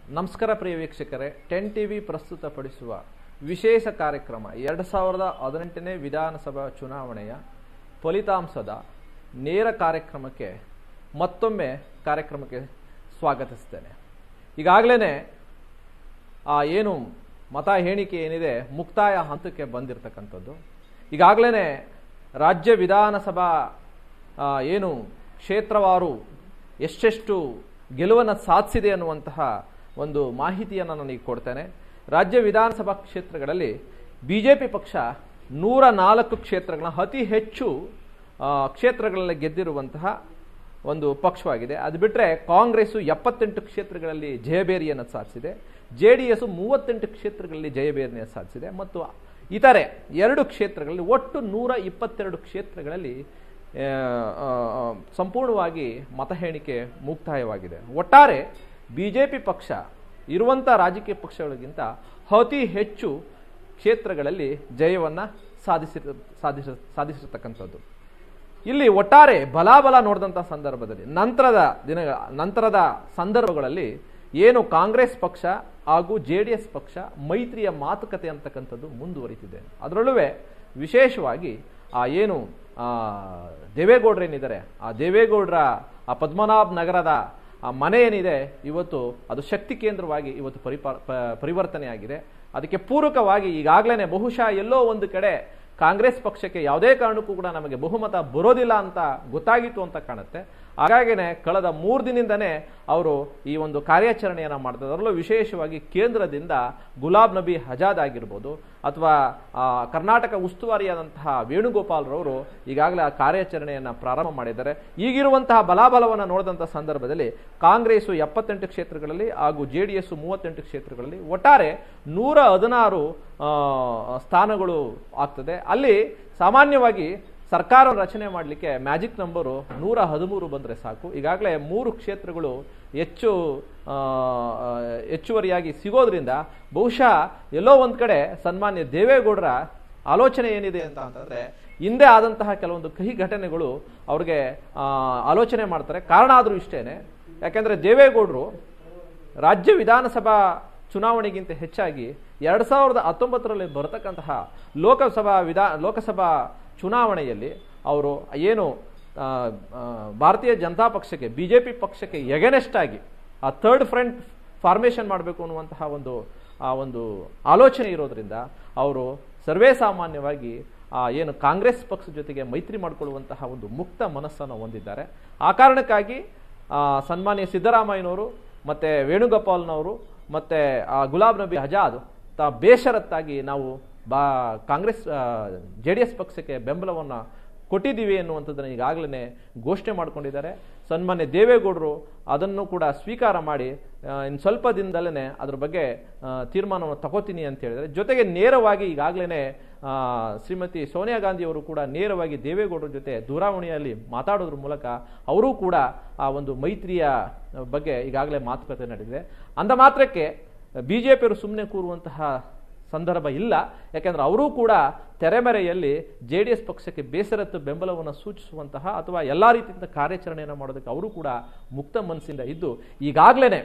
ನಮಸ್ಕಾರ ಪ್ರಿಯ ವೀಕ್ಷಕರೇ ten T V ಪ್ರಸ್ತುತಪಡಿಸುವ ವಿಶೇಷ ಕಾರ್ಯಕ್ರಮ ಎರಡು ಸಾವಿರದ ಹದಿನೆಂಟನೇ ವಿಧಾನಸಭಾ ಚುನಾವಣೆಯ ಫಲಿತಾಂಶದ ನೇರ ಕಾರ್ಯಕ್ರಮಕ್ಕೆ ಮತ್ತೊಮ್ಮೆ ಕಾರ್ಯಕ್ರಮಕ್ಕೆ ಸ್ವಾಗತಿಸ್ತೇನೆ ಈಗಾಗಲೇ ಆ ಏನು ಮತ ಎಣಿಕೆ ಏನಿದೆ ಮುಕ್ತಾಯ ಹಂತಕ್ಕೆ ಬಂದಿರತಕ್ಕಂಥದ್ದು ಈಗಾಗಲೇ ರಾಜ್ಯ ವಿಧಾನಸಭಾ ಆ, ಏನು ಕ್ಷೇತ್ರವಾರು ಎಷ್ಟೆಷ್ಟು ಗೆಲುವನ್ನು ಸಾಧಿಸಿದೆ ಅನ್ನುವಂತಹ ಒಂದು ಮಾಹಿತಿಯನ್ನು ನನಗೆ ಕೊಡ್ತೇನೆ ರಾಜ್ಯ ವಿಧಾನಸಭಾ ಕ್ಷೇತ್ರಗಳಲ್ಲಿ ಬಿ ಜೆ ಪಿ ಪಕ್ಷ ನೂರ ನಾಲ್ಕು ಕ್ಷೇತ್ರಗಳನ್ನ ಅತಿ ಹೆಚ್ಚು ಆ, ಕ್ಷೇತ್ರಗಳಲ್ಲಿ ಗೆದ್ದಿರುವಂತಹ ಒಂದು ಪಕ್ಷವಾಗಿದೆ ಅದು ಬಿಟ್ಟರೆ ಕಾಂಗ್ರೆಸ್ಸು ಎಪ್ಪತ್ತೆಂಟು ಕ್ಷೇತ್ರಗಳಲ್ಲಿ ಜಯಬೇರಿಯನ್ನು ಸಾಧಿಸಿದೆ ಜೆ ಡಿ ಎಸ್ ಮೂವತ್ತೆಂಟು ಕ್ಷೇತ್ರಗಳಲ್ಲಿ ಜಯಬೇರಿಯನ್ನು ಸಾಧಿಸಿದೆ ಮತ್ತು ಇತರೆ ಎರಡು ಕ್ಷೇತ್ರಗಳಲ್ಲಿ ಒಟ್ಟು ನೂರ ಇಪ್ಪತ್ತೆರಡು ಕ್ಷೇತ್ರಗಳಲ್ಲಿ ಆ, ಆ, ಆ, ಸಂಪೂರ್ಣವಾಗಿ ಮತ ಎಣಿಕೆ ಮುಕ್ತಾಯವಾಗಿದೆ ಒಟ್ಟಾರೆ ಬಿ ಜೆ ಪಿ ಪಕ್ಷ ಇರುವಂಥ ರಾಜಕೀಯ ಪಕ್ಷಗಳಿಗಿಂತ ಅತಿ ಹೆಚ್ಚು ಕ್ಷೇತ್ರಗಳಲ್ಲಿ ಜಯವನ್ನು ಸಾಧಿಸಿ ಸಾಧಿಸ ಸಾಧಿಸಿರ್ತಕ್ಕಂಥದ್ದು ಇಲ್ಲಿ ಒಟ್ಟಾರೆ ಬಲಾಬಲ ನೋಡಿದಂಥ ಸಂದರ್ಭದಲ್ಲಿ ನಂತರದ ದಿನಗಳ ನಂತರದ ಸಂದರ್ಭಗಳಲ್ಲಿ ಏನು ಕಾಂಗ್ರೆಸ್ ಪಕ್ಷ ಹಾಗೂ ಜೆ ಡಿ ಎಸ್ ಪಕ್ಷ ಮೈತ್ರಿಯ ಮಾತುಕತೆ ಅಂತಕ್ಕಂಥದ್ದು ಮುಂದುವರಿತಿದೆ ಅದರಲ್ಲೂ ವಿಶೇಷವಾಗಿ ಆ ಏನು ಆ, ದೇವೇಗೌಡರೇನಿದ್ದಾರೆ ಆ ದೇವೇಗೌಡರ ಆ ಪದ್ಮನಾಭ್ ನಗರದ ಆ ಮನೆ ಏನಿದೆ ಇವತ್ತು ಅದು ಶಕ್ತಿ ಕೇಂದ್ರವಾಗಿ ಇವತ್ತು ಪರಿಪ ಪ- ಪರಿವರ್ತನೆಯಾಗಿದೆ ಅದಕ್ಕೆ ಪೂರಕವಾಗಿ ಈಗಾಗಲೇ ಬಹುಶಃ ಎಲ್ಲೋ ಒಂದು ಕಡೆ ಕಾಂಗ್ರೆಸ್ ಪಕ್ಷಕ್ಕೆ ಯಾವುದೇ ಕಾರಣಕ್ಕೂ ಕೂಡ ನಮಗೆ ಬಹುಮತ ಬರೋದಿಲ್ಲ ಅಂತ ಗೊತ್ತಾಗಿತ್ತು ಅಂತ ಕಾಣುತ್ತೆ ಹಾಗಾಗಿನೇ ಕಳೆದ ಮೂರು ದಿನದಿಂದನೇ ಅವರು ಈ ಒಂದು ಕಾರ್ಯಾಚರಣೆಯನ್ನು ಮಾಡ್ತಾರೆ ಅದರಲ್ಲೂ ವಿಶೇಷವಾಗಿ ಕೇಂದ್ರದಿಂದ ಗುಲಾಬ್ ನಬಿ ಹಜಾದ್ ಆಗಿರ್ಬೋದು ಅಥವಾ ಆ, ಕರ್ನಾಟಕ ಉಸ್ತುವಾರಿಯಾದಂತಹ ವೇಣುಗೋಪಾಲ್ರವರು ಈಗಾಗಲೇ ಆ ಕಾರ್ಯಾಚರಣೆಯನ್ನು ಪ್ರಾರಂಭ ಮಾಡಿದ್ದಾರೆ ಈಗಿರುವಂತಹ ಬಲಾಬಲವನ್ನು ನೋಡಿದಂಥ ಸಂದರ್ಭದಲ್ಲಿ ಕಾಂಗ್ರೆಸ್ಸು ಎಪ್ಪತ್ತೆಂಟು ಕ್ಷೇತ್ರಗಳಲ್ಲಿ ಹಾಗೂ ಜೆ ಡಿ ಎಸ್ ಮೂವತ್ತೆಂಟು ಕ್ಷೇತ್ರಗಳಲ್ಲಿ ಒಟ್ಟಾರೆ ನೂರ ಹದಿನಾರು ಆ, ಸ್ಥಾನಗಳು ಆಗ್ತದೆ ಅಲ್ಲಿ ಸಾಮಾನ್ಯವಾಗಿ ಸರ್ಕಾರ ರಚನೆ ಮಾಡಲಿಕ್ಕೆ ಮ್ಯಾಜಿಕ್ ನಂಬರು ನೂರ ಹದಿಮೂರು ಬಂದರೆ ಸಾಕು ಈಗಾಗಲೇ ಮೂರು ಕ್ಷೇತ್ರಗಳು ಹೆಚ್ಚು ಆ, ಹೆಚ್ಚುವರಿಯಾಗಿ ಸಿಗೋದ್ರಿಂದ ಬಹುಶಃ ಎಲ್ಲೋ ಒಂದು ಕಡೆ ಸನ್ಮಾನ್ಯ ದೇವೇಗೌಡರ ಆಲೋಚನೆ ಏನಿದೆ ಅಂತ ಅಂತಂದ್ರೆ ಹಿಂದೆ ಆದಂತಹ ಕೆಲವೊಂದು ಕಹಿ ಘಟನೆಗಳು ಅವ್ರಿಗೆ ಆ, ಆಲೋಚನೆ ಮಾಡ್ತಾರೆ ಕಾರಣ ಆದರೂ ಇಷ್ಟೇನೆ ಯಾಕೆಂದ್ರೆ ದೇವೇಗೌಡರು ರಾಜ್ಯ ವಿಧಾನಸಭಾ ಚುನಾವಣೆಗಿಂತ ಹೆಚ್ಚಾಗಿ ಎರಡು ಸಾವಿರದ ಹತ್ತೊಂಬತ್ತರಲ್ಲಿ ಬರತಕ್ಕಂತಹ ಲೋಕಸಭಾ ವಿಧಾ ಲೋಕಸಭಾ ಚುನಾವಣೆಯಲ್ಲಿ ಅವರು ಏನು ಆ, ಆ, ಭಾರತೀಯ ಜನತಾ ಪಕ್ಷಕ್ಕೆ ಬಿ ಜೆ ಪಿ ಪಕ್ಷಕ್ಕೆ ಎಗನೆಸ್ಟ್ ಆಗಿ ಆ ಥರ್ಡ್ ಫ್ರಂಟ್ ಫಾರ್ಮೇಷನ್ ಮಾಡಬೇಕು ಅನ್ನುವಂತಹ ಒಂದು ಆ ಒಂದು ಆಲೋಚನೆ ಇರೋದ್ರಿಂದ ಅವರು ಸರ್ವೇ ಸಾಮಾನ್ಯವಾಗಿ ಆ ಏನು ಕಾಂಗ್ರೆಸ್ ಪಕ್ಷದ ಜೊತೆಗೆ ಮೈತ್ರಿ ಮಾಡಿಕೊಳ್ಳುವಂತಹ ಒಂದು ಮುಕ್ತ ಮನಸ್ಸನ್ನು ಹೊಂದಿದ್ದಾರೆ ಆ ಕಾರಣಕ್ಕಾಗಿ ಆ, ಸನ್ಮಾನ್ಯ ಸಿದ್ದರಾಮಯ್ಯನವರು ಮತ್ತು ವೇಣುಗೋಪಾಲ್ನವರು ಮತ್ತು ಗುಲಾಬ್ ನಬಿ ಆಜಾದ್ ತಾ ಬೇಷರತ್ತಾಗಿ ನಾವು ಬಾ ಕಾಂಗ್ರೆಸ್ ಜೆ ಡಿ ಎಸ್ ಪಕ್ಷಕ್ಕೆ ಬೆಂಬಲವನ್ನು ಕೊಟ್ಟಿದ್ದೀವಿ ಎನ್ನುವಂಥದ್ದನ್ನು ಈಗಾಗಲೇ ಘೋಷಣೆ ಮಾಡಿಕೊಂಡಿದ್ದಾರೆ ಸನ್ಮಾನ್ಯ ದೇವೇಗೌಡರು ಅದನ್ನು ಕೂಡ ಸ್ವೀಕಾರ ಮಾಡಿ ಆ, ಇನ್ನು ಸ್ವಲ್ಪ ದಿನದಲ್ಲೇ ಅದ್ರ ಬಗ್ಗೆ ಆ, ತೀರ್ಮಾನವನ್ನು ತಗೋತೀನಿ ಅಂತ ಹೇಳಿದರೆ ಜೊತೆಗೆ ನೇರವಾಗಿ ಈಗಾಗಲೇ ಶ್ರೀಮತಿ ಸೋನಿಯಾ ಗಾಂಧಿಯವರು ಕೂಡ ನೇರವಾಗಿ ದೇವೇಗೌಡರ ಜೊತೆ ದೂರವಾಣಿಯಲ್ಲಿ ಮಾತಾಡೋದ್ರ ಮೂಲಕ ಅವರೂ ಕೂಡ ಆ ಒಂದು ಮೈತ್ರಿಯ ಬಗ್ಗೆ ಈಗಾಗಲೇ ಮಾತುಕತೆ ನಡೆದಿದೆ ಅಂದ ಮಾತ್ರಕ್ಕೆ ಬಿ ಜೆ ಪಿಯವರು ಸುಮ್ಮನೆ ಕೂರುವಂತಹ ಸಂದರ್ಭ ಇಲ್ಲ ಯಾಕೆಂದ್ರೆ ಅವರೂ ಕೂಡ ತೆರೆಮರೆಯಲ್ಲಿ ಜೆ ಡಿ ಎಸ್ ಪಕ್ಷಕ್ಕೆ ಬೇಸರತ್ತು ಬೆಂಬಲವನ್ನು ಸೂಚಿಸುವಂತಹ ಅಥವಾ ಎಲ್ಲ ರೀತಿಯಿಂದ ಕಾರ್ಯಾಚರಣೆಯನ್ನು ಮಾಡೋದಕ್ಕೆ ಅವರು ಕೂಡ ಮುಕ್ತ ಮನಸ್ಸಿಂದ ಇದ್ದು ಈಗಾಗಲೇ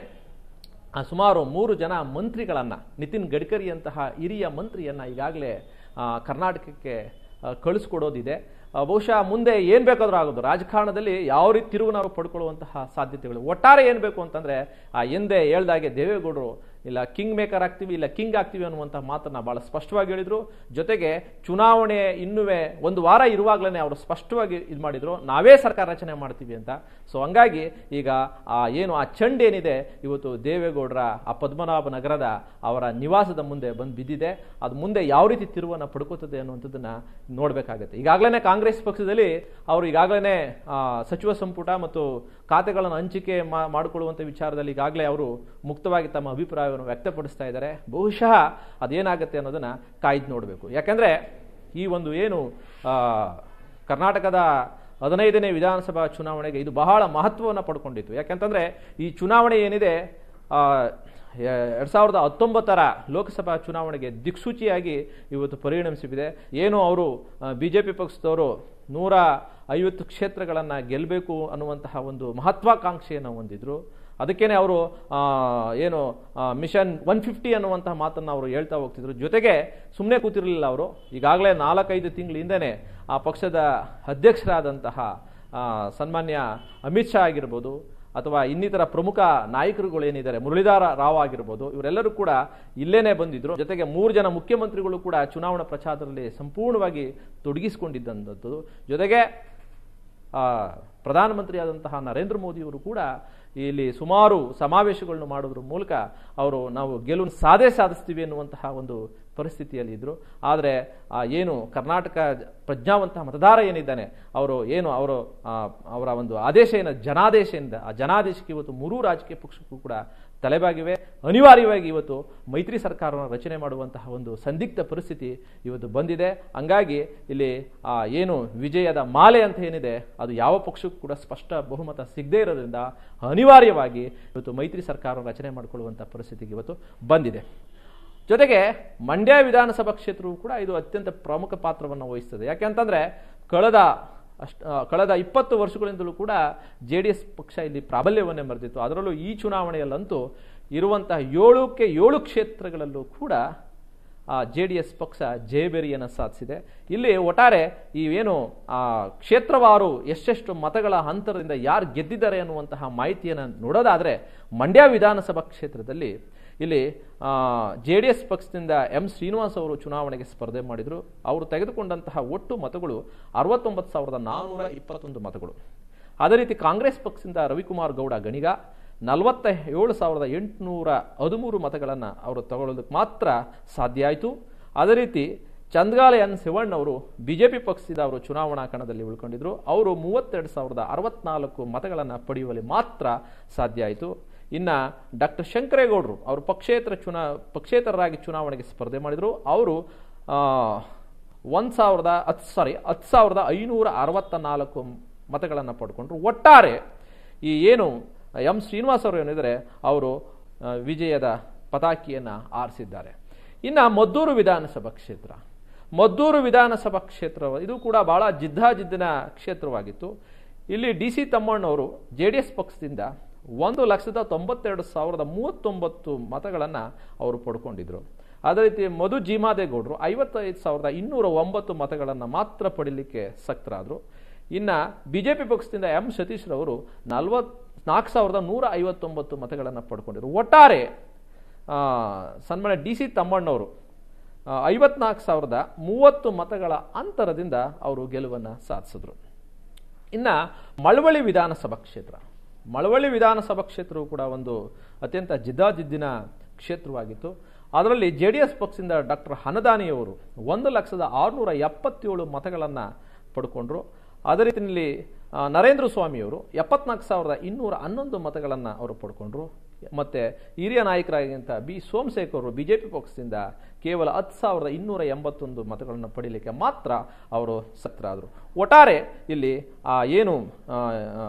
ಸುಮಾರು ಮೂರು ಜನ ಮಂತ್ರಿಗಳನ್ನು ನಿತಿನ್ ಗಡ್ಕರಿಯಂತಹ ಹಿರಿಯ ಮಂತ್ರಿಯನ್ನು ಈಗಾಗಲೇ ಆ, ಕರ್ನಾಟಕಕ್ಕೆ ಆ, ಕಳಿಸ್ಕೊಡೋದಿದೆ ಆ, ಬಹುಶಃ ಮುಂದೆ ಏನು ಬೇಕಾದರೂ ಆಗೋದು ರಾಜಕಾರಣದಲ್ಲಿ ಯಾವ ರೀತಿ ತಿರುವು ಪಡ್ಕೊಳ್ಳುವಂತಹ ಸಾಧ್ಯತೆಗಳು ಒಟ್ಟಾರೆ ಏನು ಬೇಕು ಅಂತಂದರೆ ಆ ಹಿಂದೆ ಹೇಳ್ದಾಗೆ ದೇವೇಗೌಡರು ಇಲ್ಲ ಕಿಂಗ್ ಮೇಕರ್ ಆಗ್ತೀವಿ ಇಲ್ಲ ಕಿಂಗ್ ಆಗ್ತೀವಿ ಅನ್ನುವಂಥ ಮಾತನ್ನ ಭಾಳ ಸ್ಪಷ್ಟವಾಗಿ ಹೇಳಿದರು ಜೊತೆಗೆ ಚುನಾವಣೆ ಇನ್ನುವೇ ಒಂದು ವಾರ ಇರುವಾಗಲೇ ಅವರು ಸ್ಪಷ್ಟವಾಗಿ ಇದು ಮಾಡಿದರು ನಾವೇ ಸರ್ಕಾರ ರಚನೆ ಮಾಡ್ತೀವಿ ಅಂತ ಸೊ ಹಂಗಾಗಿ ಈಗ ಆ ಏನು ಆ ಚಂಡ್ ಏನಿದೆ ಇವತ್ತು ದೇವೇಗೌಡರ ಆ ಪದ್ಮನಾಭ ನಗರದ ಅವರ ನಿವಾಸದ ಮುಂದೆ ಬಂದು ಬಿದ್ದಿದೆ ಅದು ಮುಂದೆ ಯಾವ ರೀತಿ ತಿರುವನ್ನು ಪಡ್ಕೋತದೆ ಅನ್ನುವಂಥದ್ದನ್ನ ನೋಡಬೇಕಾಗುತ್ತೆ ಈಗಾಗಲೇ ಕಾಂಗ್ರೆಸ್ ಪಕ್ಷದಲ್ಲಿ ಅವರು ಈಗಾಗಲೇ ಸಚಿವ ಸಂಪುಟ ಮತ್ತು ಖಾತೆಗಳನ್ನು ಹಂಚಿಕೆ ಮಾ- ಮಾಡಿಕೊಳ್ಳುವಂಥ ವಿಚಾರದಲ್ಲಿ ಈಗಾಗಲೇ ಅವರು ಮುಕ್ತವಾಗಿ ತಮ್ಮ ಅಭಿಪ್ರಾಯವನ್ನು ವ್ಯಕ್ತಪಡಿಸ್ತಾ ಇದ್ದಾರೆ ಬಹುಶಃ ಅದೇನಾಗುತ್ತೆ ಅನ್ನೋದನ್ನ ಕಾಯ್ದು ನೋಡಬೇಕು ಯಾಕಂದ್ರೆ ಈ ಒಂದು ಏನು ಆ, ಕರ್ನಾಟಕದ ಹದಿನೈದನೇ ವಿಧಾನಸಭಾ ಚುನಾವಣೆಗೆ ಇದು ಬಹಳ ಮಹತ್ವವನ್ನು ಪಡ್ಕೊಂಡಿತ್ತು ಯಾಕಂತಂದ್ರೆ ಈ ಚುನಾವಣೆ ಏನಿದೆ ಆ, ಎರಡು ಸಾವಿರದ ಹತ್ತೊಂಬತ್ತರ ಲೋಕಸಭಾ ಚುನಾವಣೆಗೆ ದಿಕ್ಸೂಚಿಯಾಗಿ ಇವತ್ತು ಪರಿಣಮಿಸಿದೆ ಏನು ಅವರು ಬಿ ಜೆ ಪಿ ಪಕ್ಷದವರು ನೂರ ಐವತ್ತು ಕ್ಷೇತ್ರಗಳನ್ನು ಗೆಲ್ಲಬೇಕು ಅನ್ನುವಂತಹ ಒಂದು ಮಹತ್ವಾಕಾಂಕ್ಷೆಯನ್ನು ಹೊಂದಿದ್ರು ಅದಕ್ಕೇನೆ ಅವರು ಏನು ಮಿಷನ್ ಒನ್ ಫಿಫ್ಟಿ ಅನ್ನುವಂತಹ ಮಾತನ್ನು ಅವರು ಹೇಳ್ತಾ ಹೋಗ್ತಿದ್ರು ಜೊತೆಗೆ ಸುಮ್ಮನೆ ಕೂತಿರಲಿಲ್ಲ ಅವರು ಈಗಾಗಲೇ ನಾಲ್ಕೈದು ತಿಂಗಳ ಹಿಂದೆನೆ ಆ ಪಕ್ಷದ ಅಧ್ಯಕ್ಷರಾದಂತಹ ಆ, ಸನ್ಮಾನ್ಯ ಅಮಿತ್ ಶಾ ಆಗಿರ್ಬೋದು ಅಥವಾ ಇನ್ನಿತರ ಪ್ರಮುಖ ನಾಯಕರುಗಳು ಏನಿದ್ದಾರೆ ಮುರಳೀಧರ ರಾವ್ ಆಗಿರ್ಬೋದು ಇವರೆಲ್ಲರೂ ಕೂಡ ಇಲ್ಲೇನೆ ಬಂದಿದ್ರು ಜೊತೆಗೆ ಮೂರು ಜನ ಮುಖ್ಯಮಂತ್ರಿಗಳು ಕೂಡ ಚುನಾವಣಾ ಪ್ರಚಾರದಲ್ಲಿ ಸಂಪೂರ್ಣವಾಗಿ ತೊಡಗಿಸಿಕೊಂಡಿದ್ದಂಥದ್ದು ಜೊತೆಗೆ ಆ, ಪ್ರಧಾನಮಂತ್ರಿಯಾದಂತಹ ನರೇಂದ್ರ ಮೋದಿಯವರು ಕೂಡ ಇಲ್ಲಿ ಸುಮಾರು ಸಮಾವೇಶಗಳನ್ನು ಮಾಡೋದ್ರ ಮೂಲಕ ಅವರು ನಾವು ಗೆಲುವು ಸಾಧೇ ಸಾಧಿಸ್ತೀವಿ ಎನ್ನುವಂತಹ ಒಂದು ಪರಿಸ್ಥಿತಿಯಲ್ಲಿ ಇದ್ರು ಆದರೆ ಆ ಏನು ಕರ್ನಾಟಕ ಪ್ರಜ್ಞಾವಂತ ಮತದಾರ ಏನಿದ್ದಾನೆ ಅವರು ಏನು ಅವರು ಆ, ಅವರ ಒಂದು ಆದೇಶ ಏನು ಜನಾದೇಶದಿಂದ ಆ ಜನಾದೇಶಕ್ಕೆ ಇವತ್ತು ಮೂರೂ ರಾಜಕೀಯ ಪಕ್ಷಕ್ಕೂ ಕೂಡ ತಲೆಬಾಗಿವೆ ಅನಿವಾರ್ಯವಾಗಿ ಇವತ್ತು ಮೈತ್ರಿ ಸರ್ಕಾರವನ್ನು ರಚನೆ ಮಾಡುವಂತಹ ಒಂದು ಸಂದಿಗ್ಧ ಪರಿಸ್ಥಿತಿ ಇವತ್ತು ಬಂದಿದೆ ಹಂಗಾಗಿ ಇಲ್ಲಿ ಆ ಏನು ವಿಜಯದ ಮಾಲೆ ಅಂತ ಏನಿದೆ ಅದು ಯಾವ ಪಕ್ಷಕ್ಕೂ ಕೂಡ ಸ್ಪಷ್ಟ ಬಹುಮತ ಸಿಗದೇ ಇರೋದ್ರಿಂದ ಅನಿವಾರ್ಯವಾಗಿ ಇವತ್ತು ಮೈತ್ರಿ ಸರ್ಕಾರ ರಚನೆ ಮಾಡಿಕೊಳ್ಳುವಂಥ ಪರಿಸ್ಥಿತಿಗೆ ಇವತ್ತು ಬಂದಿದೆ ಜೊತೆಗೆ ಮಂಡ್ಯ ವಿಧಾನಸಭಾ ಕ್ಷೇತ್ರವು ಕೂಡ ಇದು ಅತ್ಯಂತ ಪ್ರಮುಖ ಪಾತ್ರವನ್ನು ವಹಿಸ್ತದೆ ಯಾಕೆಂತಂದ್ರೆ ಕಳೆದ ಅಷ್ಟ ಆ, ಕಳೆದ ಇಪ್ಪತ್ತು ವರ್ಷಗಳಿಂದಲೂ ಕೂಡ ಜೆ ಡಿ ಎಸ್ ಪಕ್ಷ ಇಲ್ಲಿ ಪ್ರಾಬಲ್ಯವನ್ನೇ ಮೆರೆದಿತ್ತು ಅದರಲ್ಲೂ ಈ ಚುನಾವಣೆಯಲ್ಲಂತೂ ಇರುವಂತಹ ಏಳಕ್ಕೆ ಏಳು ಕ್ಷೇತ್ರಗಳಲ್ಲೂ ಕೂಡ ಜೆ ಡಿ ಎಸ್ ಪಕ್ಷ ಜಯಬೇರಿಯನ್ನು ಸಾಧಿಸಿದೆ ಇಲ್ಲಿ ಒಟ್ಟಾರೆ ಈ ಏನು ಆ ಕ್ಷೇತ್ರವಾರು ಎಷ್ಟೆಷ್ಟು ಮತಗಳ ಅಂತರದಿಂದ ಯಾರು ಗೆದ್ದಿದ್ದಾರೆ ಅನ್ನುವಂತಹ ಮಾಹಿತಿಯನ್ನು ನೋಡೋದಾದರೆ ಮಂಡ್ಯ ವಿಧಾನಸಭಾ ಕ್ಷೇತ್ರದಲ್ಲಿ ಇಲ್ಲಿ ಜೆ ಡಿ ಎಸ್ ಪಕ್ಷದಿಂದ ಎಂ ಶ್ರೀನಿವಾಸ್ ಅವರು ಚುನಾವಣೆಗೆ ಸ್ಪರ್ಧೆ ಮಾಡಿದರು ಅವರು ತೆಗೆದುಕೊಂಡಂತಹ ಒಟ್ಟು ಮತಗಳು ಅರವತ್ತೊಂಬತ್ತು ಸಾವಿರದ ನಾನ್ನೂರ ಇಪ್ಪತ್ತೊಂದು ಮತಗಳು ಅದೇ ರೀತಿ ಕಾಂಗ್ರೆಸ್ ಪಕ್ಷದಿಂದ ರವಿಕುಮಾರ್ ಗೌಡ ಗಣಿಗ ನಲವತ್ತ ಏಳು ಸಾವಿರದ ಎಂಟುನೂರ ಹದಿಮೂರು ಮತಗಳನ್ನು ಅವರು ತಗೊಳ್ಳೋದಕ್ಕೆ ಮಾತ್ರ ಸಾಧ್ಯ ಆಯಿತು ಅದೇ ರೀತಿ ಚಂದ್ಗಾಲ ಎನ್ ಶಿವಣ್ಣ ಅವರು ಬಿಜೆಪಿ ಪಕ್ಷದಿಂದ ಅವರು ಚುನಾವಣಾ ಕಣದಲ್ಲಿ ಉಳ್ಕೊಂಡಿದ್ರು ಅವರು ಮೂವತ್ತೆರಡು ಸಾವಿರದ ಅರವತ್ನಾಲ್ಕು ಮತಗಳನ್ನು ಪಡೆಯುವಲ್ಲಿ ಮಾತ್ರ ಸಾಧ್ಯ ಆಯಿತು ಇನ್ನು ಡಾಕ್ಟರ್ ಶಂಕರೇಗೌಡರು ಅವರು ಪಕ್ಷೇತರ ಚುನಾ ಪಕ್ಷೇತರರಾಗಿ ಚುನಾವಣೆಗೆ ಸ್ಪರ್ಧೆ ಮಾಡಿದರು ಅವರು ಒಂದು ಸಾವಿರದ ಹತ್ತು ಸಾರಿ ಹತ್ತು ಸಾವಿರದ ಐನೂರ ಅರವತ್ತ ನಾಲ್ಕು ಮತಗಳನ್ನು ಪಡ್ಕೊಂಡ್ರು ಒಟ್ಟಾರೆ ಈ ಏನು ಎಂ ಶ್ರೀನಿವಾಸ್ ಅವರು ಏನಿದ್ದಾರೆ ಅವರು ಆ, ವಿಜಯದ ಪತಾಕಿಯನ್ನು ಆರಿಸಿದ್ದಾರೆ ಇನ್ನು ಮದ್ದೂರು ವಿಧಾನಸಭಾ ಕ್ಷೇತ್ರ ಮದ್ದೂರು ವಿಧಾನಸಭಾ ಕ್ಷೇತ್ರ ಇದು ಕೂಡ ಬಹಳ ಜಿದ್ದಾಜಿದ್ದಿನ ಕ್ಷೇತ್ರವಾಗಿತ್ತು ಇಲ್ಲಿ ಡಿ ಸಿ ತಮ್ಮಣ್ಣವರು ಜೆ ಡಿ ಎಸ್ ಪಕ್ಷದಿಂದ ಒಂದು ಲಕ್ಷದ ತೊಂಬತ್ತೆರಡು ಸಾವಿರದ ಮೂವತ್ತೊಂಬತ್ತು ಮತಗಳನ್ನು ಅವರು ಪಡ್ಕೊಂಡಿದ್ರು ಅದೇ ರೀತಿ ಮಧು ಜೀಮಾದೇಗೌಡರು ಐವತ್ತೈದು ಸಾವಿರದ ಇನ್ನೂರ ಒಂಬತ್ತು ಮತಗಳನ್ನು ಮಾತ್ರ ಪಡಿಲಿಕ್ಕೆ ಸಕ್ತರಾದರು ಇನ್ನು ಬಿಜೆಪಿ ಪಕ್ಷದಿಂದ ಎಂ ಸತೀಶ್ ರವರು ನಲ್ವತ್ ನಾಲ್ಕು ಸಾವಿರದ ನೂರ ಐವತ್ತೊಂಬತ್ತು ಮತಗಳನ್ನು ಪಡ್ಕೊಂಡಿದ್ರು ಒಟ್ಟಾರೆ ಆ, ಸನ್ಮಾನ್ಯ ಡಿ ಸಿ ತಮ್ಮಣ್ಣವರು ಐವತ್ನಾಲ್ಕು ಸಾವಿರದ ಮೂವತ್ತು ಮತಗಳ ಅಂತರದಿಂದ ಅವರು ಗೆಲುವನ್ನು ಸಾಧಿಸಿದ್ರು ಇನ್ನು ಮಳವಳ್ಳಿ ವಿಧಾನಸಭಾ ಕ್ಷೇತ್ರ ಮಳವಳ್ಳಿ ವಿಧಾನಸಭಾ ಕ್ಷೇತ್ರವು ಕೂಡ ಒಂದು ಅತ್ಯಂತ ಜಿದ್ದಾಜಿದ್ದಿನ ಕ್ಷೇತ್ರವಾಗಿತ್ತು ಅದರಲ್ಲಿ ಜೆ ಡಿ ಎಸ್ ಪಕ್ಷದಿಂದ ಡಾಕ್ಟರ್ ಹನದಾನಿಯವರು ಒಂದು ಲಕ್ಷದ ಆರುನೂರ ಎಪ್ಪತ್ತೇಳು ಮತಗಳನ್ನು ಪಡ್ಕೊಂಡ್ರು ಅದೇ ರೀತಿಯಲ್ಲಿ ಆ, ನರೇಂದ್ರ ಸ್ವಾಮಿಯವರು ಎಪ್ಪತ್ನಾಲ್ಕು ಸಾವಿರದ ಇನ್ನೂರ ಹನ್ನೊಂದು ಮತಗಳನ್ನು ಅವರು ಪಡ್ಕೊಂಡ್ರು ಮತ್ತು ಹಿರಿಯ ನಾಯಕರಾಗಿಂತ ಬಿ ಸೋಮಶೇಖರ್ ಅವರು ಬಿ ಜೆ ಪಿ ಪಕ್ಷದಿಂದ ಕೇವಲ ಹತ್ತು ಸಾವಿರದ ಇನ್ನೂರ ಎಂಬತ್ತೊಂದು ಮತಗಳನ್ನು ಪಡೀಲಿಕ್ಕೆ ಮಾತ್ರ ಅವರು ಸಕ್ತರಾದರು ಒಟ್ಟಾರೆ ಇಲ್ಲಿ ಆ ಏನು ಆ, ಆ,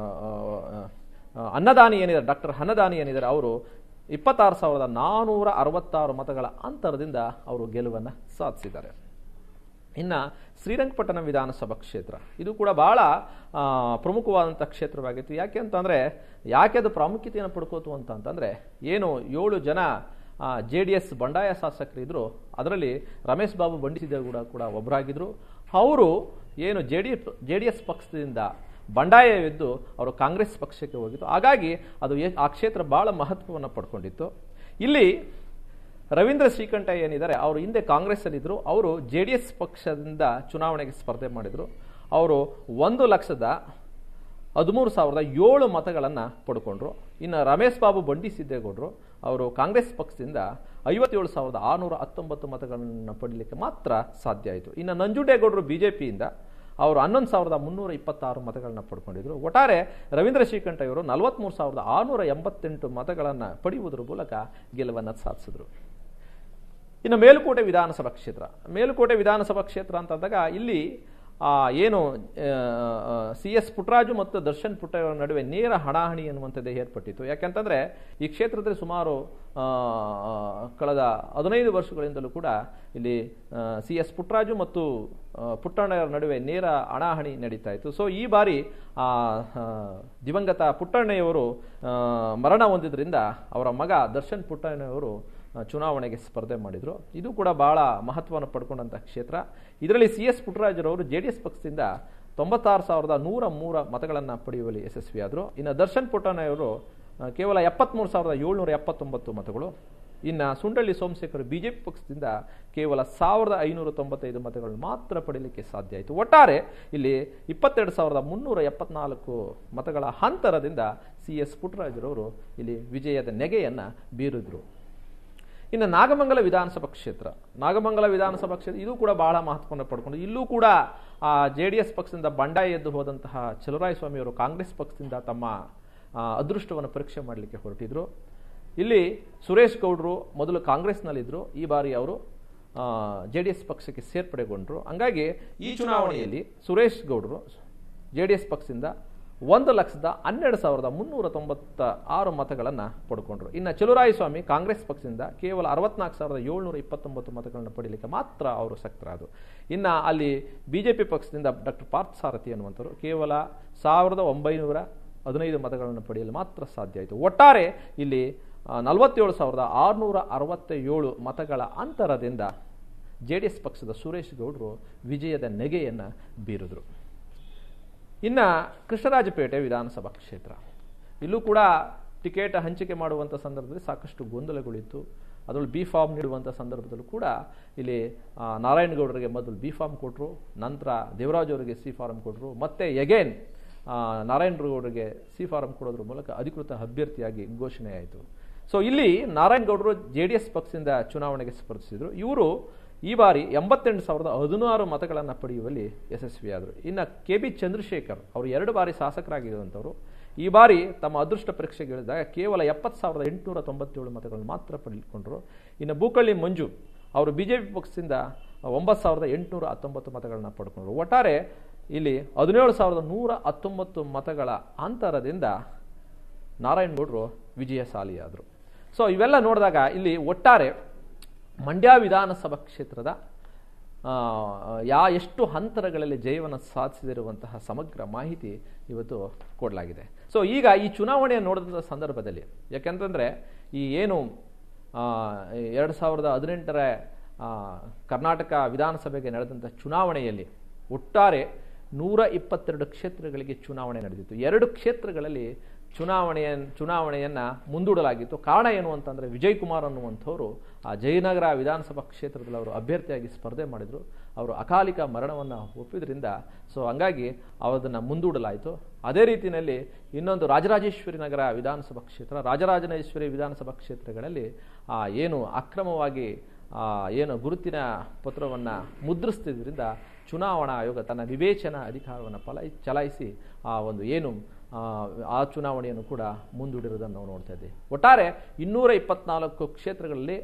ಆ, ಅನ್ನದಾನಿ ಏನಿದ್ದಾರೆ ಡಾಕ್ಟರ್ ಅನ್ನದಾನಿ ಏನಿದ್ದಾರೆ ಅವರು ಇಪ್ಪತ್ತಾರು ಸಾವಿರದ ನಾನ್ನೂರ ಅರವತ್ತಾರು ಮತಗಳ ಅಂತರದಿಂದ ಅವರು ಗೆಲುವನ್ನು ಸಾಧಿಸಿದ್ದಾರೆ ಇನ್ನು ಶ್ರೀರಂಗಪಟ್ಟಣ ವಿಧಾನಸಭಾ ಕ್ಷೇತ್ರ ಇದು ಕೂಡ ಬಹಳ ಆ, ಪ್ರಮುಖವಾದಂಥ ಕ್ಷೇತ್ರವಾಗಿತ್ತು ಯಾಕೆ ಅಂತಂದರೆ ಯಾಕೆ ಅದು ಪ್ರಾಮುಖ್ಯತೆಯನ್ನು ಪಡ್ಕೋತು ಅಂತ ಅಂತಂದರೆ ಏನು ಏಳು ಜನ ಜೆ ಡಿ ಎಸ್ ಬಂಡಾಯ ಶಾಸಕರಿದ್ದರು ಅದರಲ್ಲಿ ರಮೇಶ್ ಬಾಬು ಬಂಡಿಸಿದ್ದೇಗೌಡ ಕೂಡ ಒಬ್ಬರಾಗಿದ್ದರು ಅವರು ಏನು J D J D S ಪಕ್ಷದಿಂದ ಬಂಡಾಯವಿದ್ದು ಅವರು ಕಾಂಗ್ರೆಸ್ ಪಕ್ಷಕ್ಕೆ ಹೋಗಿತ್ತು ಹಾಗಾಗಿ ಅದು ಎ- ಆ ಕ್ಷೇತ್ರ ಬಹಳ ಮಹತ್ವವನ್ನು ಪಡ್ಕೊಂಡಿತ್ತು ಇಲ್ಲಿ ರವೀಂದ್ರ ಶ್ರೀಕಂಠ ಏನಿದ್ದಾರೆ ಅವರು ಹಿಂದೆ ಕಾಂಗ್ರೆಸ್ಸಲ್ಲಿದ್ದರು ಅವರು ಜೆ ಡಿ ಎಸ್ ಪಕ್ಷದಿಂದ ಚುನಾವಣೆಗೆ ಸ್ಪರ್ಧೆ ಮಾಡಿದರು ಅವರು ಒಂದು ಲಕ್ಷದ ಹದಿಮೂರು ಸಾವಿರದ ಏಳು ಮತಗಳನ್ನು ಪಡ್ಕೊಂಡ್ರು ಇನ್ನು ರಮೇಶ್ ಬಾಬು ಬಂಡಿ ಸಿದ್ದೇಗೌಡರು ಅವರು ಕಾಂಗ್ರೆಸ್ ಪಕ್ಷದಿಂದ ಐವತ್ತೇಳು ಸಾವಿರದ ಆರುನೂರ ಹತ್ತೊಂಬತ್ತು ಮತಗಳನ್ನು ಪಡೀಲಿಕ್ಕೆ ಮಾತ್ರ ಸಾಧ್ಯ ಆಯಿತು ಇನ್ನು ನಂಜುಂಡೇಗೌಡರು ಬಿ ಜೆ ಪಿಯಿಂದ ಅವರು ಹನ್ನೊಂದು ಸಾವಿರದ ಮುನ್ನೂರ ಇಪ್ಪತ್ತಾರು ಮತಗಳನ್ನ ಪಡ್ಕೊಂಡಿದ್ರು ಒಟ್ಟಾರೆ ರವೀಂದ್ರ ಶ್ರೀಕಂಠ ಇವರು ನಲವತ್ತ್ಮೂರು ಸಾವಿರದ ಆರುನೂರ ಎಂಬತ್ತೆಂಟು ಮತಗಳನ್ನು ಪಡೆಯುವುದರ ಮೂಲಕ ಗೆಲುವನ್ನು ಸಾಧಿಸಿದ್ರು ಇನ್ನು ಮೇಲುಕೋಟೆ ವಿಧಾನಸಭಾ ಕ್ಷೇತ್ರ ಮೇಲುಕೋಟೆ ವಿಧಾನಸಭಾ ಕ್ಷೇತ್ರ ಅಂತಂದಾಗ ಇಲ್ಲಿ ಆ, ಏನು ಸಿ ಎಸ್ ಪುಟ್ಟರಾಜು ಮತ್ತು ದರ್ಶನ್ ಪುಟ್ಟರಾಜು ನಡುವೆ ನೇರ ಹಣಾಹಣಿ ಅನ್ನುವಂಥದ್ದೇ ಏರ್ಪಟ್ಟಿತ್ತು ಯಾಕೆಂತಂದ್ರೆ ಈ ಕ್ಷೇತ್ರದಲ್ಲಿ ಸುಮಾರು ಆ, ಕಳೆದ ಹದಿನೈದು ವರ್ಷಗಳಿಂದಲೂ ಕೂಡ ಇಲ್ಲಿ ಸಿ ಎಸ್ ಪುಟ್ಟರಾಜು ಮತ್ತು ಆ, ಪುಟ್ಟಣ್ಣರ ನಡುವೆ ನೇರ ಹಣಾಹಣಿ ನಡೀತಾ ಇತ್ತು ಸೊ ಈ ಬಾರಿ ಆ, ಆ, ದಿವಂಗತ ಪುಟ್ಟಣ್ಣಯ್ಯವರು ಆ, ಮರಣ ಹೊಂದಿದ್ರಿಂದ ಅವರ ಮಗ ದರ್ಶನ್ ಪುಟ್ಟಣ್ಣಯ್ಯವರು ಆ, ಚುನಾವಣೆಗೆ ಸ್ಪರ್ಧೆ ಮಾಡಿದರು ಇದು ಕೂಡ ಬಹಳ ಮಹತ್ವವನ್ನು ಪಡ್ಕೊಂಡಂಥ ಕ್ಷೇತ್ರ ಇದರಲ್ಲಿ ಸಿ ಎಸ್ ಪುಟ್ಟರಾಜರವರು ಜೆ ಡಿ ಎಸ್ ಪಕ್ಷದಿಂದ ತೊಂಬತ್ತಾರು ಸಾವಿರದ ನೂರ ಮೂರ ಮತಗಳನ್ನು ಪಡೆಯುವಲ್ಲಿ ಯಶಸ್ವಿಯಾದರು ಇನ್ನು ದರ್ಶನ್ ಪುಟ್ಟಣ್ಣಯವರು ಆ, ಕೇವಲ ಎಪ್ಪತ್ತ್ಮೂರು ಸಾವಿರದ ಏಳ್ನೂರ ಎಪ್ಪತ್ತೊಂಬತ್ತು ಮತಗಳು ಇನ್ನು ಸುಂಡಳ್ಳಿ ಸೋಮಶೇಖರ್ ಬಿಜೆಪಿ ಪಕ್ಷದಿಂದ ಕೇವಲ ಸಾವಿರದ ಐನೂರ ತೊಂಬತ್ತೈದು ಮತಗಳು ಮಾತ್ರ ಪಡೆಯಲಿಕ್ಕೆ ಸಾಧ್ಯ ಆಯಿತು ಒಟ್ಟಾರೆ ಇಲ್ಲಿ ಇಪ್ಪತ್ತೆರಡು ಸಾವಿರದ ಮುನ್ನೂರ ಎಪ್ಪತ್ನಾಲ್ಕು ಮತಗಳ ಅಂತರದಿಂದ ಸಿ ಎಸ್ ಪುಟ್ಟರಾಜರವರು ಇಲ್ಲಿ ವಿಜಯದ ನೆಗೆಯನ್ನು ಬೀರಿದ್ರು ಇನ್ನು ನಾಗಮಂಗಲ ವಿಧಾನಸಭಾ ಕ್ಷೇತ್ರ ನಾಗಮಂಗಲ ವಿಧಾನಸಭಾ ಕ್ಷೇತ್ರ ಇದು ಕೂಡ ಬಹಳ ಮಹತ್ವವನ್ನು ಪಡ್ಕೊಂಡು ಇಲ್ಲೂ ಕೂಡ ಆ ಜೆ ಡಿ ಎಸ್ ಪಕ್ಷದಿಂದ ಬಂಡಾಯ ಎದ್ದು ಹೋದಂತಹ ಚಲುರಾಯ ಸ್ವಾಮಿಯವರು ಕಾಂಗ್ರೆಸ್ ಪಕ್ಷದಿಂದ ತಮ್ಮ ಆ, ಅದೃಷ್ಟವನ್ನು ಪರೀಕ್ಷೆ ಮಾಡಲಿಕ್ಕೆ ಹೊರಟಿದ್ರು ಇಲ್ಲಿ ಸುರೇಶ್ ಗೌಡರು ಮೊದಲು ಕಾಂಗ್ರೆಸ್ನಲ್ಲಿದ್ದರು ಈ ಬಾರಿ ಅವರು ಜೆ ಡಿ ಎಸ್ ಪಕ್ಷಕ್ಕೆ ಸೇರ್ಪಡೆಗೊಂಡರು ಹಂಗಾಗಿ ಈ ಚುನಾವಣೆಯಲ್ಲಿ ಸುರೇಶ್ ಗೌಡರು ಜೆ ಡಿ ಎಸ್ ಪಕ್ಷದಿಂದ ಒಂದು ಲಕ್ಷದ ಹನ್ನೆರಡು ಸಾವಿರದ ಮುನ್ನೂರ ತೊಂಬತ್ತ ಆರು ಮತಗಳನ್ನು ಪಡ್ಕೊಂಡ್ರು ಇನ್ನು ಚಲುರಾಯ ಸ್ವಾಮಿ ಕಾಂಗ್ರೆಸ್ ಪಕ್ಷದಿಂದ ಕೇವಲ ಅರವತ್ನಾಲ್ಕು ಸಾವಿರದ ಏಳ್ನೂರ ಇಪ್ಪತ್ತೊಂಬತ್ತು ಮತಗಳನ್ನು ಪಡೀಲಿಕ್ಕೆ ಮಾತ್ರ ಅವರು ಶಕ್ತರಾದರು ಇನ್ನು ಅಲ್ಲಿ ಬಿ ಜೆ ಪಿ ಪಕ್ಷದಿಂದ ಡಾಕ್ಟರ್ ಪಾರ್ಥ ಸಾರಥಿ ಅನ್ನುವಂಥವ್ರು ಕೇವಲ ಸಾವಿರದ ಒಂಬೈನೂರ ಹದಿನೈದು ಮತಗಳನ್ನು ಪಡೆಯಲು ಮಾತ್ರ ಸಾಧ್ಯ ಆಯಿತು ಒಟ್ಟಾರೆ ಇಲ್ಲಿ ನಲವತ್ತೇಳು ಸಾವಿರದ ಆರುನೂರ ಅರವತ್ತ ಏಳು ಮತಗಳ ಅಂತರದಿಂದ ಜೆ ಡಿ ಎಸ್ ಪಕ್ಷದ ಸುರೇಶ್ ಗೌಡರು ವಿಜಯದ ನೆಗೆಯನ್ನು ಬೀರಿದ್ರು ಇನ್ನು ಕೃಷ್ಣರಾಜಪೇಟೆ ವಿಧಾನಸಭಾ ಕ್ಷೇತ್ರ ಇಲ್ಲೂ ಕೂಡ ಟಿಕೆಟ್ ಹಂಚಿಕೆ ಮಾಡುವಂಥ ಸಂದರ್ಭದಲ್ಲಿ ಸಾಕಷ್ಟು ಗೊಂದಲಗಳಿತ್ತು ಅದರಲ್ಲಿ ಬಿ ಫಾರ್ಮ್ ನೀಡುವಂಥ ಸಂದರ್ಭದಲ್ಲೂ ಕೂಡ ಇಲ್ಲಿ ಆ, ನಾರಾಯಣಗೌಡರಿಗೆ ಮೊದಲು ಬಿ ಫಾರ್ಮ್ ಕೊಟ್ಟರು ನಂತರ ದೇವರಾಜ್ ಅವರಿಗೆ ಸಿ ಫಾರಂ ಕೊಟ್ಟರು ಮತ್ತೆ ಎಗೇನ್ ನಾರಾಯಣಗೌಡರಿಗೆ ಸಿ ಫಾರಂ ಕೊಡೋದ್ರ ಮೂಲಕ ಅಧಿಕೃತ ಅಭ್ಯರ್ಥಿಯಾಗಿ ಘೋಷಣೆ ಆಯಿತು ಸೊ ಇಲ್ಲಿ ನಾರಾಯಣಗೌಡರು ಜೆ ಡಿ ಎಸ್ ಪಕ್ಷದಿಂದ ಚುನಾವಣೆಗೆ ಸ್ಪರ್ಧಿಸಿದರು ಇವರು ಈ ಬಾರಿ ಎಂಬತ್ತೆಂಟು ಸಾವಿರದ ಹದಿನಾರು ಮತಗಳನ್ನು ಪಡೆಯುವಲ್ಲಿ ಯಶಸ್ವಿಯಾದರು ಇನ್ನು ಕೆ ಬಿ ಚಂದ್ರಶೇಖರ್ ಅವರು ಎರಡು ಬಾರಿ ಶಾಸಕರಾಗಿರುವಂಥವರು ಈ ಬಾರಿ ತಮ್ಮ ಅದೃಷ್ಟ ಪರೀಕ್ಷೆಗೆ ಇಳಿದಾಗ ಕೇವಲ ಎಪ್ಪತ್ತು ಸಾವಿರದ ಎಂಟುನೂರ ತೊಂಬತ್ತೇಳು ಮತಗಳನ್ನು ಮಾತ್ರ ಪಡೆದುಕೊಂಡರು ಇನ್ನು ಬೂಕಳ್ಳಿ ಮಂಜು ಅವರು ಬಿ ಜೆ ಪಿ ಪಕ್ಷದಿಂದ ಒಂಬತ್ತು ಸಾವಿರದ ಎಂಟುನೂರ ಹತ್ತೊಂಬತ್ತು ಮತಗಳನ್ನ ಪಡ್ಕೊಂಡ್ರು ಒಟ್ಟಾರೆ ಇಲ್ಲಿ ಹದಿನೇಳು ಸಾವಿರದ ನೂರ ಹತ್ತೊಂಬತ್ತು ಮತಗಳ ಅಂತರದಿಂದ ನಾರಾಯಣಗೌಡರು ವಿಜಯಶಾಲಿಯಾದರು ಸೊ ಇವೆಲ್ಲ ನೋಡಿದಾಗ ಇಲ್ಲಿ ಒಟ್ಟಾರೆ ಮಂಡ್ಯ ವಿಧಾನಸಭಾ ಕ್ಷೇತ್ರದ ಆ, ಯಾ ಎಷ್ಟು ಹಂತರಗಳಲ್ಲಿ ಜಯವನ್ನು ಸಾಧಿಸಿದಿರುವಂತಹ ಸಮಗ್ರ ಮಾಹಿತಿ ಇವತ್ತು ಕೊಡಲಾಗಿದೆ ಸೊ ಈಗ ಈ ಚುನಾವಣೆಯನ್ನು ನೋಡಿದ ಸಂದರ್ಭದಲ್ಲಿ ಯಾಕೆಂತಂದರೆ ಈ ಏನು ಎರಡು ಸಾವಿರದ ಹದಿನೆಂಟರ ಆ, ಕರ್ನಾಟಕ ವಿಧಾನಸಭೆಗೆ ನಡೆದಂಥ ಚುನಾವಣೆಯಲ್ಲಿ ಒಟ್ಟಾರೆ ನೂರ ಇಪ್ಪತ್ತೆರಡು ಕ್ಷೇತ್ರಗಳಿಗೆ ಚುನಾವಣೆ ನಡೆದಿತ್ತು ಎರಡು ಕ್ಷೇತ್ರಗಳಲ್ಲಿ ಚುನಾವಣೆಯ ಚುನಾವಣೆಯನ್ನು ಮುಂದೂಡಲಾಗಿತ್ತು ಕಾರಣ ಏನು ಅಂತಂದರೆ ವಿಜಯ್ ಕುಮಾರ್ ಅನ್ನುವಂಥವರು ಆ ಜಯನಗರ ವಿಧಾನಸಭಾ ಕ್ಷೇತ್ರದಲ್ಲಿ ಅವರು ಅಭ್ಯರ್ಥಿಯಾಗಿ ಸ್ಪರ್ಧೆ ಮಾಡಿದರು ಅವರು ಅಕಾಲಿಕ ಮರಣವನ್ನು ಒಪ್ಪಿದ್ರಿಂದ ಸೊ ಹಂಗಾಗಿ ಅದನ್ನು ಮುಂದೂಡಲಾಯಿತು ಅದೇ ರೀತಿಯಲ್ಲಿ ಇನ್ನೊಂದು ರಾಜರಾಜೇಶ್ವರಿ ನಗರ ವಿಧಾನಸಭಾ ಕ್ಷೇತ್ರ ರಾಜರಾಜೇಶ್ವರಿ ವಿಧಾನಸಭಾ ಕ್ಷೇತ್ರಗಳಲ್ಲಿ ಆ, ಏನು ಅಕ್ರಮವಾಗಿ ಆ, ಏನು ಗುರುತಿನ ಪತ್ರವನ್ನು ಮುದ್ರಿಸ್ತಿದ್ರಿಂದ ಚುನಾವಣಾ ಆಯೋಗ ತನ್ನ ವಿವೇಚನಾ ಅಧಿಕಾರವನ್ನು ಫಲಾಯಿ ಚಲಾಯಿಸಿ ಆ ಒಂದು ಏನು ಆ, ಆ ಚುನಾವಣೆಯನ್ನು ಕೂಡ ಮುಂದೂಡಿರೋದನ್ನು ನಾವು ನೋಡ್ತಾ ಇದ್ದೀವಿ ಒಟ್ಟಾರೆ ಇನ್ನೂರ ಇಪ್ಪತ್ನಾಲ್ಕು ಕ್ಷೇತ್ರಗಳಲ್ಲಿ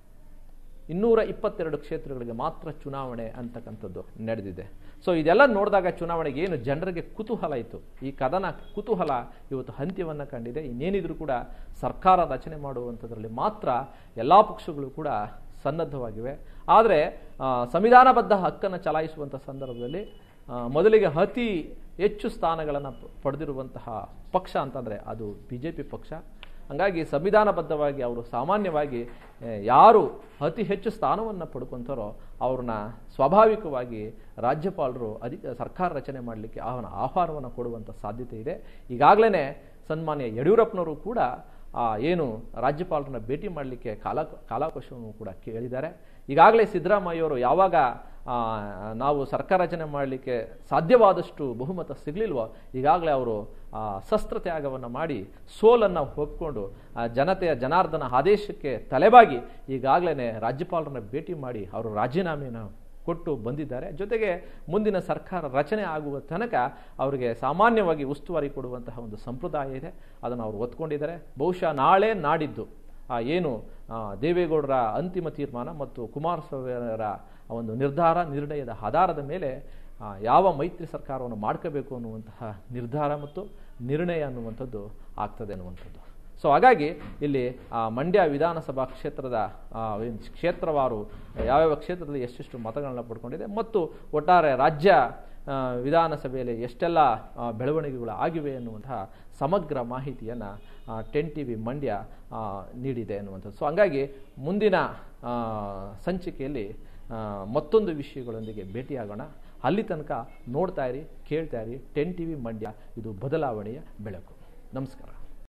ಇನ್ನೂರ ಇಪ್ಪತ್ತೆರಡು ಕ್ಷೇತ್ರಗಳಿಗೆ ಮಾತ್ರ ಚುನಾವಣೆ ಅಂತಕ್ಕಂಥದ್ದು ನಡೆದಿದೆ ಸೊ ಇದೆಲ್ಲ ನೋಡಿದಾಗ ಚುನಾವಣೆಗೆ ಏನು ಜನರಿಗೆ ಕುತೂಹಲ ಇತ್ತು ಈ ಕದನ ಕುತೂಹಲ ಇವತ್ತು ಅಂತ್ಯವನ್ನು ಕಂಡಿದೆ ಇನ್ನೇನಿದ್ರು ಕೂಡ ಸರ್ಕಾರ ರಚನೆ ಮಾಡುವಂಥದ್ರಲ್ಲಿ ಮಾತ್ರ ಎಲ್ಲ ಪಕ್ಷಗಳು ಕೂಡ ಸನ್ನದ್ಧವಾಗಿವೆ ಆದರೆ ಆ, ಸಂವಿಧಾನಬದ್ಧ ಹಕ್ಕನ್ನು ಚಲಾಯಿಸುವಂಥ ಸಂದರ್ಭದಲ್ಲಿ ಆ, ಮೊದಲಿಗೆ ಅತಿ ಹೆಚ್ಚು ಸ್ಥಾನಗಳನ್ನು ಪಡೆದಿರುವಂತಹ ಪಕ್ಷ ಅಂತಂದರೆ ಅದು ಬಿ ಜೆ ಪಿ ಪಕ್ಷ ಹಂಗಾಗಿ ಸಂವಿಧಾನಬದ್ಧವಾಗಿ ಅವರು ಸಾಮಾನ್ಯವಾಗಿ ಆ, ಯಾರು ಅತಿ ಹೆಚ್ಚು ಸ್ಥಾನವನ್ನು ಪಡ್ಕೊತಾರೋ ಅವ್ರನ್ನ ಸ್ವಾಭಾವಿಕವಾಗಿ ರಾಜ್ಯಪಾಲರು ಅಧಿಕ ಸರ್ಕಾರ ರಚನೆ ಮಾಡಲಿಕ್ಕೆ ಆಹ್ವಾನ ಆಹ್ವಾನವನ್ನು ಕೊಡುವಂಥ ಸಾಧ್ಯತೆ ಇದೆ ಈಗಾಗಲೇ ಸನ್ಮಾನ್ಯ ಯಡಿಯೂರಪ್ಪನವರು ಕೂಡ ಆ, ಏನು ರಾಜ್ಯಪಾಲರನ್ನ ಭೇಟಿ ಮಾಡಲಿಕ್ಕೆ ಕಾಲ ಕಾಲಾವಕಾಶವನ್ನು ಕೂಡ ಕೇಳಿದ್ದಾರೆ ಈಗಾಗಲೇ ಸಿದ್ದರಾಮಯ್ಯವರು ಯಾವಾಗ ಆ, ನಾವು ಸರ್ಕಾರ ರಚನೆ ಮಾಡಲಿಕ್ಕೆ ಸಾಧ್ಯವಾದಷ್ಟು ಬಹುಮತ ಸಿಗಲಿಲ್ವೋ ಈಗಾಗಲೇ ಅವರು ಆ, ಶಸ್ತ್ರತ್ಯಾಗವನ್ನು ಮಾಡಿ ಸೋಲನ್ನು ಒಪ್ಕೊಂಡು ಆ ಜನತೆಯ ಜನಾರ್ದನ ಆದೇಶಕ್ಕೆ ತಲೆಬಾಗಿ ಈಗಾಗಲೇ ರಾಜ್ಯಪಾಲರನ್ನ ಭೇಟಿ ಮಾಡಿ ಅವರು ರಾಜೀನಾಮೆಯನ್ನು ಕೊಟ್ಟು ಬಂದಿದ್ದಾರೆ ಜೊತೆಗೆ ಮುಂದಿನ ಸರ್ಕಾರ ರಚನೆ ಆಗುವ ತನಕ ಅವರಿಗೆ ಸಾಮಾನ್ಯವಾಗಿ ಉಸ್ತುವಾರಿ ಕೊಡುವಂತಹ ಒಂದು ಸಂಪ್ರದಾಯ ಇದೆ ಅದನ್ನು ಅವರು ಒತ್ಕೊಂಡಿದ್ದಾರೆ ಬಹುಶಃ ನಾಳೆ ನಾಡಿದ್ದು ಆ ಏನು ಆ, ದೇವೇಗೌಡರ ಅಂತಿಮ ತೀರ್ಮಾನ ಮತ್ತು ಕುಮಾರಸ್ವಾಮಿಯವರ ಒಂದು ನಿರ್ಧಾರ ನಿರ್ಣಯದ ಆಧಾರದ ಮೇಲೆ ಆ, ಯಾವ ಮೈತ್ರಿ ಸರ್ಕಾರವನ್ನು ಮಾಡ್ಕೋಬೇಕು ಅನ್ನುವಂತಹ ನಿರ್ಧಾರ ಮತ್ತು ನಿರ್ಣಯ ಅನ್ನುವಂಥದ್ದು ಆಗ್ತದೆ ಅನ್ನುವಂಥದ್ದು ಸೊ ಹಾಗಾಗಿ ಇಲ್ಲಿ ಆ, ಮಂಡ್ಯ ವಿಧಾನಸಭಾ ಕ್ಷೇತ್ರದ ಆ, ಏನ್ ಕ್ಷೇತ್ರವಾರು ಯಾವ್ಯಾವ ಕ್ಷೇತ್ರದಲ್ಲಿ ಎಷ್ಟೆಷ್ಟು ಮತಗಳನ್ನ ಪಡ್ಕೊಂಡಿದೆ ಮತ್ತು ಒಟ್ಟಾರೆ ರಾಜ್ಯ ಆ, ವಿಧಾನಸಭೆಯಲ್ಲಿ ಎಷ್ಟೆಲ್ಲ ಆ, ಬೆಳವಣಿಗೆಗಳು ಆಗಿವೆ ಅನ್ನುವಂತಹ ಸಮಗ್ರ ಮಾಹಿತಿಯನ್ನು ಟೆನ್ ಟಿ ವಿ ಮಂಡ್ಯ ಆ, ನೀಡಿದೆ ಅನ್ನುವಂಥದ್ದು ಸೊ ಹಂಗಾಗಿ ಮುಂದಿನ ಆ, ಸಂಚಿಕೆಯಲ್ಲಿ ಆ, ಮತ್ತೊಂದು ವಿಷಯಗಳೊಂದಿಗೆ ಭೇಟಿಯಾಗೋಣ ಅಲ್ಲಿ ತನಕ ನೋಡ್ತಾ ಇರಿ ಕೇಳ್ತಾ ಇರಿ ಟೆನ್ ಟಿ ವಿ ಮಂಡ್ಯ ಇದು ಬದಲಾವಣೆಯ ಬೆಳಕು ನಮಸ್ಕಾರ